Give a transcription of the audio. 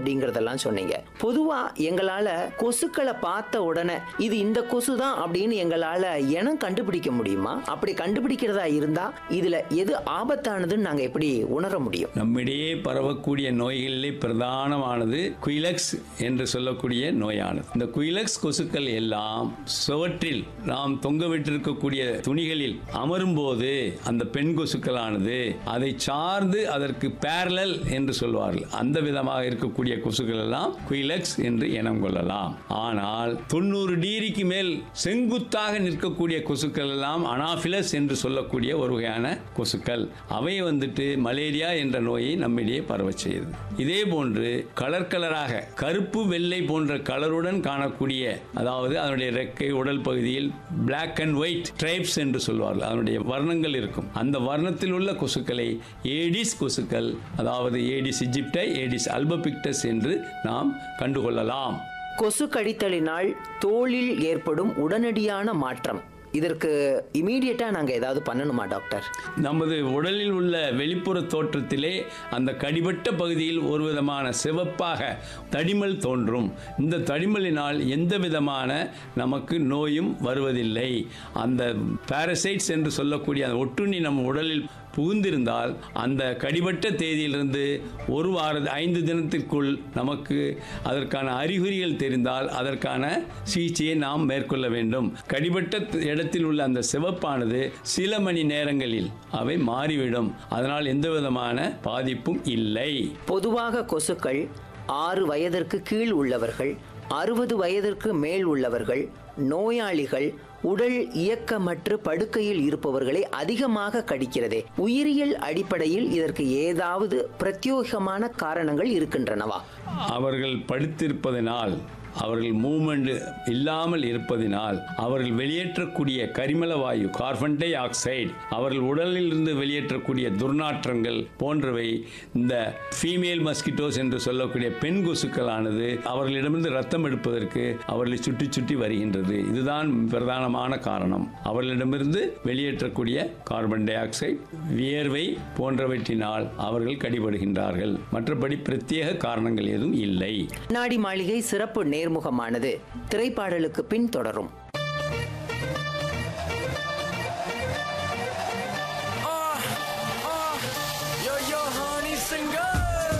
அப்படிங்கறதெல்லாம் சொன்னீங்க பொதுவா எங்களால கொசுக்களை பார்த்த உடனே இது இந்த கொசு தான் அப்படின்னு எங்களால இனம் கண்டுபிடிக்க முடியுமா அப்படி கண்டுபிடிக்கிறதா இருந்தா இதுல எது ஆபத்தானதுன்னு நாங்க எப்படி உணர முடியும் நம்மிடையே பரவக்கூடிய நோய்களிலே பிரதானமானது குயிலக்ஸ் என்று சொல்லக்கூடிய நோயானது இந்த குயிலக்ஸ் கொசுக்கள் எல்லாம் சுவற்றில் நாம் தொங்க விட்டிருக்கக்கூடிய துணிகளில் அமரும்போது அந்த பெண் கொசுக்களானது அதை சார்ந்து அதற்கு பேரலல் என்று சொல்வார்கள் அந்த விதமாக இருக்கக்கூடிய கொசுக்கள் எல்லாம் குயிலக்ஸ் என்று இனம் கொள்ளலாம் ஆனால் தொண்ணூறு டிகிரிக்கு மேல் செங்குத்தாக நிற்கக்கூடிய கொசுக்கள் எல்லாம் அனாஃபிலஸ் என்று சொல்லக்கூடிய ஒரு வகையான கொசுக்கள் அவை வந்துட்டு மலேரியா என்ற நோயை நம்மிடையே பரவச் செய்யுது இதே போன்று கலர் கலராக கருப்பு வெள்ளை போன்ற கலருடன் காணக்கூடிய அதாவது அதனுடைய ரெக்கை உடல் பகுதியில் பிளாக் அண்ட் ஒயிட் ட்ரைப்ஸ் என்று சொல்வார்கள் அதனுடைய வர்ணங்கள் இருக்கும் அந்த வர்ணத்தில் உள்ள கொசுக்களை ஏடிஸ் கொசுக்கள் அதாவது ஏடிஸ் இஜிப்டை ஏடிஸ் அல்பபிக்டஸ் என்று நாம் கண்டுகொள்ளலாம் கொசு கடித்தலினால் தோலில் ஏற்படும் உடனடியான மாற்றம் இதற்கு இமீடியட்டா நாங்க ஏதாவது பண்ணணுமா டாக்டர் நமது உடலில் உள்ள வெளிப்புற தோற்றத்திலே அந்த கடிபட்ட பகுதியில் ஒரு விதமான சிவப்பாக தடிமல் தோன்றும் இந்த தடிமலினால் எந்த விதமான நமக்கு நோயும் வருவதில்லை அந்த பாரசைட்ஸ் என்று சொல்லக்கூடிய அந்த ஒட்டுண்ணி நம் உடலில் புகுந்திருந்தால் அந்த கடிபட்ட தேதியிலிருந்து ஒரு வார ஐந்து தினத்திற்குள் நமக்கு அதற்கான அறிகுறிகள் தெரிந்தால் அதற்கான சிகிச்சையை நாம் மேற்கொள்ள வேண்டும் கடிபட்ட இடத்தில் உள்ள அந்த சிவப்பானது சில மணி நேரங்களில் அவை மாறிவிடும் அதனால் எந்த விதமான பாதிப்பும் இல்லை பொதுவாக கொசுக்கள் ஆறு வயதிற்கு கீழ் உள்ளவர்கள் அறுபது வயதிற்கு மேல் உள்ளவர்கள் நோயாளிகள் உடல் இயக்கமற்று படுக்கையில் இருப்பவர்களை அதிகமாக கடிக்கிறதே உயிரியல் அடிப்படையில் இதற்கு ஏதாவது பிரத்யோகமான காரணங்கள் இருக்கின்றனவா அவர்கள் படுத்திருப்பதனால் அவர்கள் மூமெண்ட் இல்லாமல் இருப்பதினால் அவர்கள் வெளியேற்றக்கூடிய கரிமல வாயு கார்பன் டை ஆக்சைடு அவர்கள் உடலில் இருந்து வெளியேற்றக்கூடிய துர்நாற்றங்கள் போன்றவை இந்த ஃபீமேல் மஸ்கிட்டோஸ் என்று சொல்லக்கூடிய பெண் கொசுக்களானது அவர்களிடமிருந்து ரத்தம் எடுப்பதற்கு அவர்களை சுற்றி சுற்றி வருகின்றது இதுதான் பிரதானமான காரணம் அவர்களிடமிருந்து வெளியேற்றக்கூடிய கார்பன் டை ஆக்சைடு வியர்வை போன்றவற்றினால் அவர்கள் கடிபடுகின்றார்கள் மற்றபடி பிரத்யேக காரணங்கள் எதுவும் இல்லை நாடி மாளிகை சிறப்பு நேர்முகமானது திரைப்பாடலுக்கு பின் தொடரும்